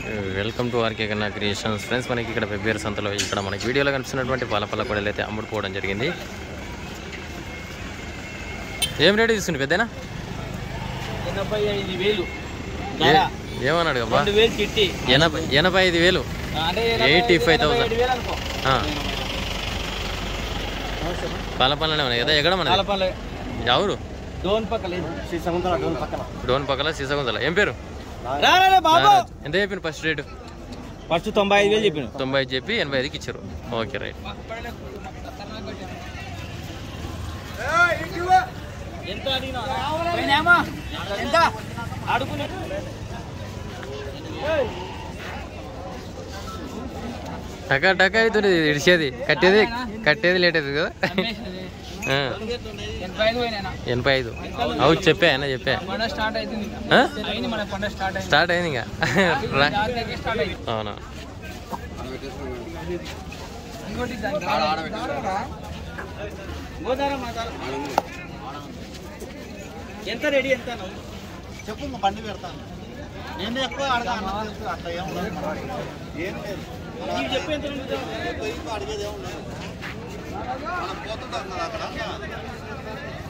Welcome to RK Kanna creations friends మనకి ఇక్కడ వెబ్బేరు సంతలో ఇక్కడ మనకి వీడియోలో కనిపిస్తున్నటువంటి పాలపల్ల కొడలు అయితే అమ్ముడుపోవడం జరిగింది ఏం రేటు తీసుకుంది పెద్దనా ఎనభై ఐదు వేలు ఏ- ఏమన్నాడు అబ్బా రెండు వేలు చిట్టి ఎనభై ఎనభై ఐదు వేలు అంటే 85,000. ఐదు వేలు అనుకో ఆ. పాలపల్లనే ఉన్నాయి కదా ఎక్కడ మన పాలపల్లి ఎవరు డోన్ పక్కల శ్రీ సముద్ర డోన్ పక్కన డోన్ పక్కల సీసగుంతల ఏం పేరు రా రా, రా బాబు నారాజ్. ఎంత చెప్పింది ఫస్ట్ రేటు ఫస్ట్ తొంభై ఐదు వేలు చెప్పిన తొంభై ఐదు చెప్పి ఎనభై ఐదుకి ఇచ్చారు ఓకే రైట్ ఎంత అడిగినా ఎంత అడుగునే టకా టకా అవుతుంది ఇడిచేది కట్టేది కట్టేది లేట్ అవుతుంది కదా ఆ, ఎనభై ఐదు పోయినా ఎనభై ఐదు అవు చెప్పా ఆయన చెప్పా పండుగ స్టార్ట్ అవుతుంది ఆ? అయింది మన పండుగ స్టార్ట్ అయింది స్టార్ట్ అయింది ఇంకా రా జాగ్రత్తగా స్టార్ట్ అయింది అవునా ఇంకోటి గోదారం ఎంత రెడీ ఎంత చెప్పు మా బండి పెడతాను నేను ఎక్కువ అడగా అన్నం తెలుసు అట్లా ఏం ఉండదు ఏం లేదు నీవు చెప్పు ఎంత ఉంది? ఎక్కువ ఎక్కువ అడిగేది ఏం ఉండదు మనం పోతుంటాం కదా అక్కడ